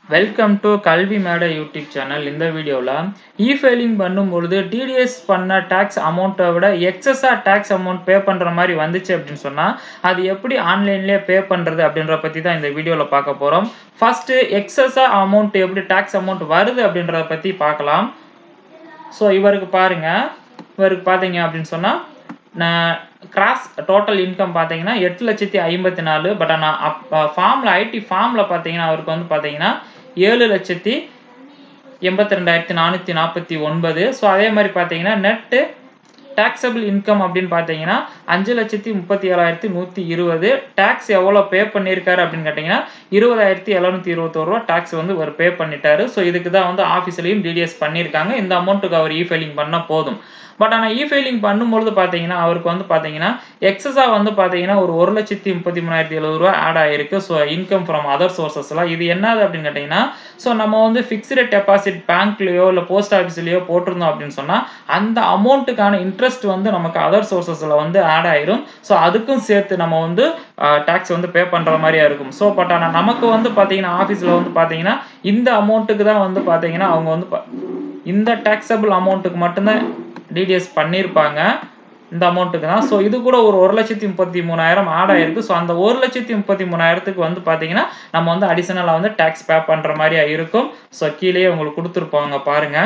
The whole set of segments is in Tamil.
வெல்கம் டு கல்வி மேடை யூடியூப் சேனல் இந்த வீடியோவில் இ ஃபைலிங் பண்ணும்பொழுது டிடிஎஸ் பண்ண டேக்ஸ் அமௌண்ட்டை விட எக்ஸஸாக டேக்ஸ் அமௌண்ட் பே பண்ணுற மாதிரி வந்துச்சு அப்படின்னு சொன்னால் அது எப்படி ஆன்லைன்லேயே பே பண்ணுறது அப்படின்ற பற்றி தான் இந்த வீடியோவில் பார்க்க போகிறோம் ஃபஸ்ட்டு எக்ஸஸாக அமௌண்ட் எப்படி டேக்ஸ் அமௌண்ட் வருது அப்படின்றத பற்றி பார்க்கலாம் ஸோ இவருக்கு பாருங்கள் இவருக்கு பார்த்தீங்க அப்படின்னு சொன்னால் நான் கிராஸ் டோட்டல் இன்கம் பார்த்தீங்கன்னா எட்டு லட்சத்தி ஐம்பத்தி நாலு பட் ஆனால் அப் ஃபார்மில் ஐடி ஃபார்மில் பார்த்தீங்கன்னா அவருக்கு வந்து பார்த்தீங்கன்னா ஏழு லட்சத்தி எண்பத்தி ரெண்டாயிரத்தி நானூற்றி நாற்பத்தி ஒன்பது ஸோ அதே மாதிரி பார்த்தீங்கன்னா நெட்டு டேக்ஸபிள் இன்கம் அப்படின்னு பார்த்தீங்கன்னா அஞ்சு லட்சத்தி முப்பத்தி ஏழாயிரத்தி நூற்றி இருபது டேக்ஸ் எவ்வளோ பே பண்ணியிருக்காரு அப்படின்னு கேட்டிங்கன்னா இருபதாயிரத்தி எழுநூத்தி இருபத்தோரு ரூபா டேக்ஸ் வந்து அவர் பே பண்ணிட்டாரு ஸோ இதுக்கு தான் வந்து ஆஃபீஸ்லேயும் டிடிஎஸ் பண்ணியிருக்காங்க இந்த அமௌண்ட்டுக்கு அவர் இ ஃபைலிங் பண்ணால் போதும் பட் ஆனால் இ ஃபைலிங் பண்ணும்பொழுது பார்த்தீங்கன்னா அவருக்கு வந்து பார்த்தீங்கன்னா எக்ஸஸாக வந்து பார்த்தீங்கன்னா ஒரு ஒரு லட்சத்தி முப்பத்தி மூணாயிரத்தி எழுபது ரூபா ஆட் ஆயிருக்கு ஸோ இன்கம் ஃப்ரம் அதர் சோர்சஸ்லாம் இது என்னது அப்படின்னு கேட்டிங்கன்னா ஸோ நம்ம வந்து ஃபிக்ஸ்டு டெபாசிட் பேங்க்லேயோ இல்லை போஸ்ட் ஆஃபீஸ்லேயோ போட்டிருந்தோம் அப்படின்னு சொன்னால் அந்த அமௌண்ட்டுக்கான இன்ட்ரெஸ்ட் வந்து நமக்கு அதர் சோர்சஸில் வந்து ஆட் ஆயிரும் ஸோ அதுக்கும் சேர்த்து நம்ம வந்து டேக்ஸ் வந்து பே பண்ணுற மாதிரியா இருக்கும் ஸோ பட் ஆனால் நமக்கு வந்து பார்த்தீங்கன்னா ஆஃபீஸில் வந்து பார்த்தீங்கன்னா இந்த அமௌண்ட்டுக்கு தான் வந்து பார்த்தீங்கன்னா அவங்க வந்து இந்த டேக்ஸபிள் அமௌண்ட்டுக்கு மட்டும்தான் டிடிஎஸ் பண்ணியிருப்பாங்க இந்த அமௌண்ட்டுக்கு தான் ஸோ இது கூட ஒரு ஒரு லட்சத்தி முப்பத்தி மூணாயிரம் ஆட் ஆயிருக்கு ஸோ அந்த ஒரு லட்சத்தி முப்பத்தி மூணாயிரத்துக்கு வந்து பார்த்தீங்கன்னா நம்ம வந்து அடிஷனலாக வந்து டேக்ஸ் பே பண்ணுற மாதிரியா இருக்கும் ஸோ கீழேயே உங்களுக்கு கொடுத்துருப்பாங்க பாருங்க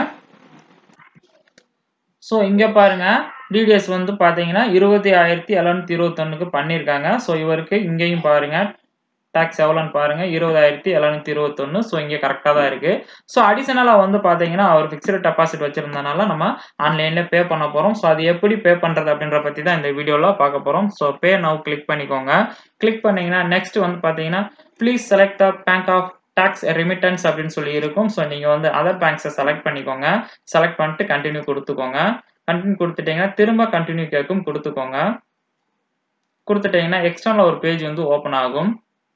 ஸோ இங்கே பாருங்க டிடிஎஸ் வந்து பார்த்தீங்கன்னா இருபத்தி ஆயிரத்தி எழுநூத்தி இருபத்தொன்னுக்கு பண்ணியிருக்காங்க ஸோ இவருக்கு இங்கேயும் பாருங்க டேக்ஸ் எவ்வளோன்னு பாருங்க இருபதாயிரத்தி எழுநூத்தி இருபத்தொன்னு ஸோ இங்கே கரெக்டாக தான் இருக்கு ஸோ அடிஷனலாக வந்து பார்த்தீங்கன்னா அவர் ஃபிக்ஸ்டு டெபாசிட் வச்சிருந்தனால நம்ம ஆன்லைனில் பே பண்ண போகிறோம் ஸோ அது எப்படி பே பண்ணுறது அப்படின்ற பற்றி தான் இந்த வீடியோவில் பார்க்க போகிறோம் ஸோ பே நவ் கிளிக் பண்ணிக்கோங்க கிளிக் பண்ணீங்கன்னா நெக்ஸ்ட் வந்து பார்த்தீங்கன்னா please select the bank of tax remittance அப்படின்னு சொல்லி இருக்கும் ஸோ நீங்கள் வந்து அதர் பேங்க்ஸை செலக்ட் பண்ணிக்கோங்க செலக்ட் பண்ணிட்டு கண்டினியூ கொடுத்துக்கோங்க கண்டினியூ கொடுத்துட்டீங்கன்னா திரும்ப கண்டினியூ கேட்கும் கொடுத்துக்கோங்க கொடுத்துட்டீங்கன்னா எக்ஸ்டர்னல் ஒரு பேஜ் வந்து ஓப்பன் ஆகும்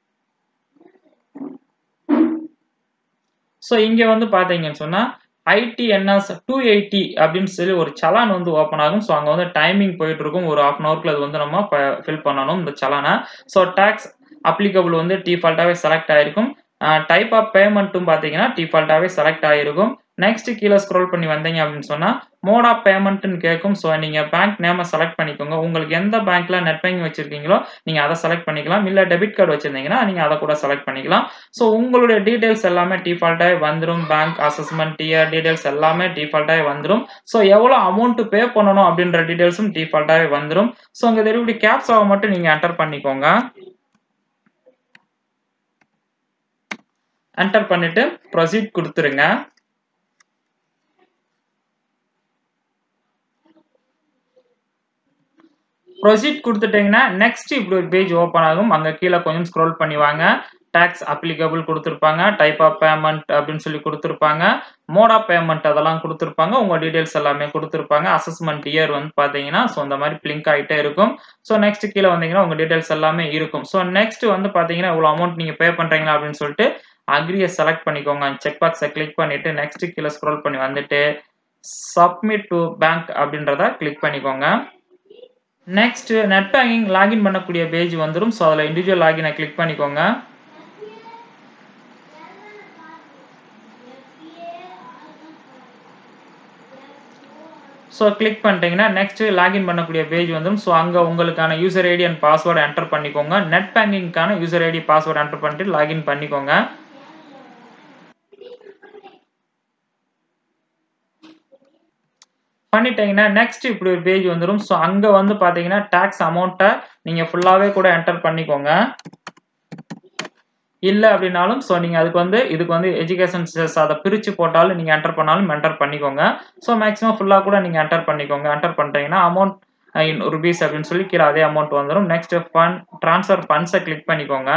ஸோ இங்கே வந்து பார்த்தீங்கன்னு சொன்னால் ஐடிஎன்எஸ் டூ எயிட்டி அப்படின்னு சொல்லி ஒரு சலான் வந்து ஓப்பன் ஆகும் ஸோ அங்கே வந்து டைமிங் போயிட்டு இருக்கும் ஒரு ஆஃப் அன் ஹவர்க்குள்ள அது வந்து நம்ம ஃபில் பண்ணணும் இந்த சலானை ஸோ டேக்ஸ் அப்ளிகபிள் வந்து டிஃபால்ட்டாகவே செலக்ட் ஆகிருக்கும் டைப் ஆஃப் பேமெண்ட்டும் பார்த்தீங்கன்னா டிஃபால்ட்டாகவே செலக்ட் ஆகிருக்கும் நெக்ஸ்ட் கீழே ஸ்க்ரோல் பண்ணி வந்தீங்க அப்படின்னு சொன்னால் மோட் ஆஃப் பேமெண்ட்னு கேட்கும் ஸோ நீங்கள் பேங்க் நேமை செலக்ட் பண்ணிக்கோங்க உங்களுக்கு எந்த பேங்க்கில் நெட் பேங்கிங் வச்சிருக்கீங்களோ நீங்கள் அதை செலக்ட் பண்ணிக்கலாம் இல்லை டெபிட் கார்டு வச்சிருந்தீங்கன்னா நீங்கள் அதை கூட செலக்ட் பண்ணிக்கலாம் ஸோ உங்களுடைய டீடைல்ஸ் எல்லாமே டிஃபால்ட்டாகவே வந்துடும் பேங்க் அசஸ்மெண்ட் டிஆர் டீடைல்ஸ் எல்லாமே டிஃபால்ட்டாகவே வந்துடும் ஸோ எவ்வளோ அமௌண்ட் பே பண்ணணும் அப்படின்ற டீடைல்ஸும் டிஃபால்ட்டாகவே வந்துடும் ஸோ உங்கள் தெரிவிடி கேப்ஸாவை மட்டும் நீங்கள் என்டர் பண்ணிக்கோங்க என்டர் பண்ணிட்டு ப்ரொசீட் கொடுத்துருங்க ப்ரொசீட் கொடுத்துட்டீங்கன்னா நெக்ஸ்ட் இப்படி ஒரு பேஜ் ஓப்பன் ஆகும் அங்கே கீழே கொஞ்சம் ஸ்க்ரோல் பண்ணி வாங்க டேக்ஸ் அப்ளிகபிள் கொடுத்துருப்பாங்க டைப் ஆஃப் பேமெண்ட் அப்படின்னு சொல்லி கொடுத்துருப்பாங்க மோட் ஆஃப் பேமெண்ட் அதெல்லாம் கொடுத்துருப்பாங்க உங்கள் டீடைல்ஸ் எல்லாமே கொடுத்துருப்பாங்க அசஸ்மெண்ட் இயர் வந்து பார்த்தீங்கன்னா ஸோ அந்த மாதிரி பிளிங்க் ஆகிட்டே இருக்கும் ஸோ நெக்ஸ்ட் கீழே வந்தீங்கன்னா உங்கள் டீடைல்ஸ் எல்லாமே இருக்கும் ஸோ நெக்ஸ்ட் வந்து பார்த்தீங்கன்னா இவ்வளோ அமௌண்ட் நீங்கள் பே பண்ணுறீங்களா அப்படின்னு சொல்லிட்டு அக்ரியை செலக்ட் பண்ணிக்கோங்க செக் பாக்ஸை கிளிக் பண்ணிவிட்டு நெக்ஸ்ட் கீழே ஸ்க்ரோல் பண்ணி வந்துட்டு சப்மிட் டு பேங்க் அப்படின்றத கிளிக் பண்ணிக்கோங்க நெக்ஸ்ட் நெட் பேங்கிங் லாகின் பண்ணக்கூடிய பேஜ் வந்துடும் ஸோ அதில் இண்டிவிஜுவல் லாகினை கிளிக் பண்ணிக்கோங்க ஸோ கிளிக் பண்ணிட்டீங்கன்னா நெக்ஸ்ட் லாகின் பண்ணக்கூடிய பேஜ் வந்துடும் ஸோ அங்கே உங்களுக்கான user ID and password enter பண்ணிக்கோங்க நெட் பேங்கிங்க்கான யூசர் ஐடி பாஸ்வேர்டு என்டர் பண்ணிட்டு லாகின் பண்ணிக்கோங்க பண்ணிட்டீங்கன்னா நெக்ஸ்ட் இப்படி ஒரு பேஜ் வந்துடும் ஸோ அங்கே வந்து பார்த்தீங்கன்னா டேக்ஸ் அமௌண்ட்டை நீங்கள் ஃபுல்லாகவே கூட என்டர் பண்ணிக்கோங்க இல்லை அப்படின்னாலும் ஸோ நீங்கள் அதுக்கு வந்து இதுக்கு வந்து எஜுகேஷன் செஸ் அதை பிரித்து போட்டாலும் நீங்கள் என்டர் பண்ணாலும் என்டர் பண்ணிக்கோங்க ஸோ மேக்ஸிமம் ஃபுல்லாக கூட நீங்கள் என்டர் பண்ணிக்கோங்க என்டர் பண்ணிட்டீங்கன்னா அமௌண்ட் இன் ருபீஸ் அப்படின்னு சொல்லி கீழே அதே அமௌண்ட் வந்துடும் நெக்ஸ்ட் ஃபண்ட் ட்ரான்ஸ்ஃபர் ஃபண்ட்ஸை கிளிக் பண்ணிக்கோங்க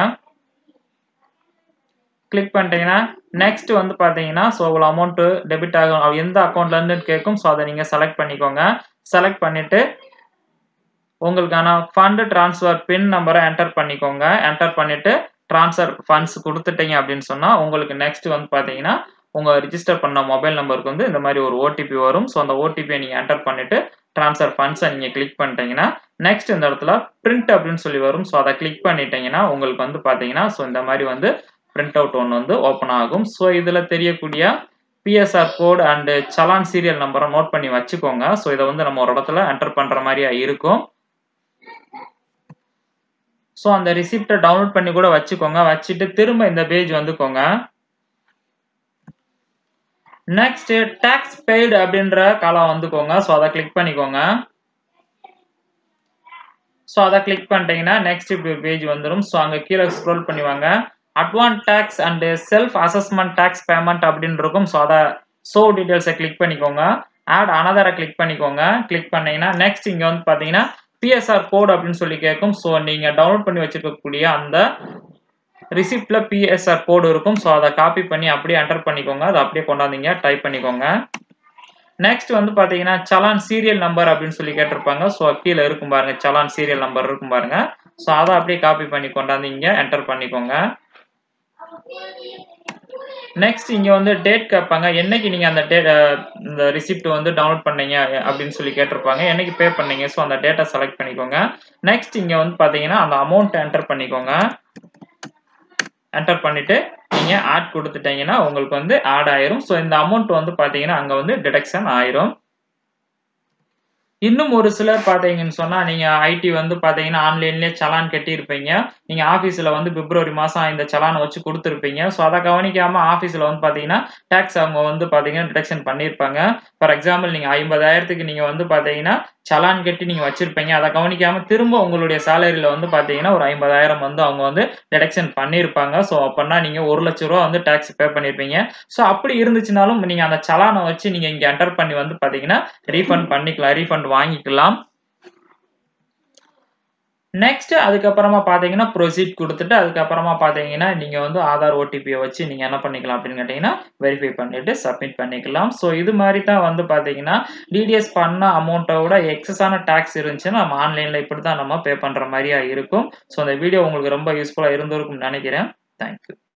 கிளிக் பண்ணிட்டீங்கன்னா நெக்ஸ்ட் வந்து பார்த்தீங்கன்னா ஸோ இவ்வளோ அமௌண்ட்டு டெபிட் ஆகும் எந்த அக்கௌண்ட்லேருந்து கேட்கும் ஸோ அதை நீங்கள் செலக்ட் பண்ணிக்கோங்க செலக்ட் பண்ணிவிட்டு உங்களுக்கான ஃபண்டு ட்ரான்ஸ்ஃபர் பின் நம்பரை என்டர் பண்ணிக்கோங்க என்டர் பண்ணிவிட்டு ட்ரான்ஸ்ஃபர் ஃபண்ட்ஸ் கொடுத்துட்டீங்க அப்படின்னு சொன்னால் உங்களுக்கு நெக்ஸ்ட் வந்து பார்த்தீங்கன்னா உங்கள் ரிஜிஸ்டர் பண்ண மொபைல் நம்பருக்கு வந்து இந்த மாதிரி ஒரு ஓடிபி வரும் ஸோ அந்த ஓடிபியை நீங்கள் என்டர் பண்ணிவிட்டு ட்ரான்ஸ்ஃபர் ஃபண்ட்ஸை நீங்கள் கிளிக் பண்ணிட்டீங்கன்னா நெக்ஸ்ட் இந்த இடத்துல பிரிண்ட் அப்படின்னு சொல்லி வரும் ஸோ அதை கிளிக் பண்ணிட்டீங்கன்னா உங்களுக்கு வந்து பார்த்தீங்கன்னா ஸோ இந்த மாதிரி வந்து பிரிண்ட் அவுட் ஒன்று வந்து ஓப்பன் ஆகும் ஸோ இதில் தெரியக்கூடிய BSR code and challan serial நம்பரை நோட் பண்ணி வச்சுக்கோங்க ஸோ இதை வந்து நம்ம ஒரு இடத்துல என்டர் பண்ணுற மாதிரியா இருக்கும் ஸோ அந்த ரிசிப்டை டவுன்லோட் பண்ணி கூட வச்சுக்கோங்க வச்சுட்டு திரும்ப இந்த பேஜ் வந்துக்கோங்க நெக்ஸ்ட் டேக்ஸ் பெய்டு அப்படின்ற காலம் வந்துக்கோங்க ஸோ அதை கிளிக் பண்ணிக்கோங்க ஸோ அதை கிளிக் பண்ணிட்டீங்கன்னா நெக்ஸ்ட் இப்படி ஒரு பேஜ் வந்துடும் ஸோ அங்கே கீழே ஸ்க்ரோல் பண்ணி வாங்க advance tax and self assessment tax payment அப்படின்னு இருக்கும் ஸோ அதை ஷோ டீட்டெயில்ஸை கிளிக் பண்ணிக்கோங்க ஆட் அனதரை கிளிக் பண்ணிக்கோங்க கிளிக் பண்ணீங்கன்னா நெக்ஸ்ட் இங்கே வந்து பார்த்தீங்கன்னா பிஎஸ்ஆர் கோட் அப்படின்னு சொல்லி கேட்கும் ஸோ நீங்கள் டவுன்லோட் பண்ணி வச்சிருக்கக்கூடிய அந்த ரிசிப்டில் பிஎஸ்ஆர் கோடு இருக்கும் ஸோ அதை காப்பி பண்ணி அப்படியே என்டர் பண்ணிக்கோங்க அதை அப்படியே கொண்டாந்தீங்க டைப் பண்ணிக்கோங்க நெக்ஸ்ட் வந்து பார்த்தீங்கன்னா சலான் சீரியல் நம்பர் அப்படின்னு சொல்லி கேட்டிருப்பாங்க ஸோ கீழே இருக்கும் பாருங்க சலான் சீரியல் நம்பர் இருக்கும் பாருங்க ஸோ அதை அப்படியே காப்பி பண்ணி கொண்டாந்தீங்க என்டர் பண்ணிக்கோங்க நெக்ஸ்ட் இங்க வந்து டேட் கேட்பாங்க என்னைக்கு நீங்க அந்த டேட் இந்த ரிசிப்ட் வந்து டவுன்லோட் பண்ணீங்க அப்படின்னு சொல்லி கேட்டிருப்பாங்க என்னைக்கு பே பண்ணீங்க ஸோ அந்த டேட்டா செலக்ட் பண்ணிக்கோங்க நெக்ஸ்ட் இங்க வந்து பாத்தீங்கன்னா அந்த அமௌண்ட் என்டர் பண்ணிக்கோங்க என்டர் பண்ணிட்டு நீங்க ஆட் கொடுத்துட்டீங்கன்னா உங்களுக்கு வந்து ஆட் ஆயிரும் ஸோ இந்த அமௌண்ட் வந்து பாத்தீங்கன்னா அங்க வந்து டிடக்ஷன் ஆயிரும் இன்னும் ஒரு சிலர் பார்த்தீங்கன்னு சொன்னா நீங்க ஐடி வந்து பாத்தீங்கன்னா ஆன்லைன்லயே சலான் கட்டியிருப்பீங்க நீங்க ஆபீஸ்ல வந்து பிப்ரவரி மாசம் இந்த சலானை வச்சு கொடுத்துருப்பீங்க ஸோ அதை கவனிக்காம ஆபீஸ்ல வந்து பாத்தீங்கன்னா டேக்ஸ் அவங்க வந்து பாத்தீங்கன்னா டிடக்ஷன் பண்ணியிருப்பாங்க ஃபார் எக்ஸாம்பிள் நீங்க ஐம்பதாயிரத்துக்கு நீங்க வந்து பாத்தீங்கன்னா சலான் கட்டி நீங்க வச்சிருப்பீங்க அதை கவனிக்காம திரும்ப உங்களுடைய சேலரியில வந்து பாத்தீங்கன்னா ஒரு ஐம்பதாயிரம் வந்து அவங்க வந்து டிடக்ஷன் பண்ணியிருப்பாங்க ஸோ அப்படின்னா நீங்க ஒரு லட்ச ரூபா வந்து டேக்ஸ் பே பண்ணியிருப்பீங்க ஸோ அப்படி இருந்துச்சுனாலும் நீங்க அந்த சலானை வச்சு நீங்க இங்க என்டர் பண்ணி வந்து பாத்தீங்கன்னா ரீஃபண்ட் பண்ணிக்கலாம் ரீஃபண்ட் வாங்கிக்கலாம் நெக்ஸ்ட் அதுக்கப்புறமா பார்த்தீங்கன்னா ப்ரொசீட் கொடுத்துட்டு அதுக்கப்புறமா பார்த்தீங்கன்னா நீங்கள் வந்து ஆதார் ஓடிபியை வச்சு நீங்கள் என்ன பண்ணிக்கலாம் அப்படின்னு கேட்டிங்கன்னா வெரிஃபை பண்ணிட்டு சப்மிட் பண்ணிக்கலாம் ஸோ இது மாதிரி தான் வந்து பார்த்தீங்கன்னா டிடிஎஸ் பண்ண அமௌண்ட்டை விட எக்ஸஸான டேக்ஸ் இருந்துச்சுன்னா நம்ம ஆன்லைனில் இப்படி தான் நம்ம பே பண்ணுற மாதிரியா இருக்கும் ஸோ அந்த வீடியோ உங்களுக்கு ரொம்ப யூஸ்ஃபுல்லாக இருந்திருக்கும்னு நினைக்கிறேன் தேங்க்யூ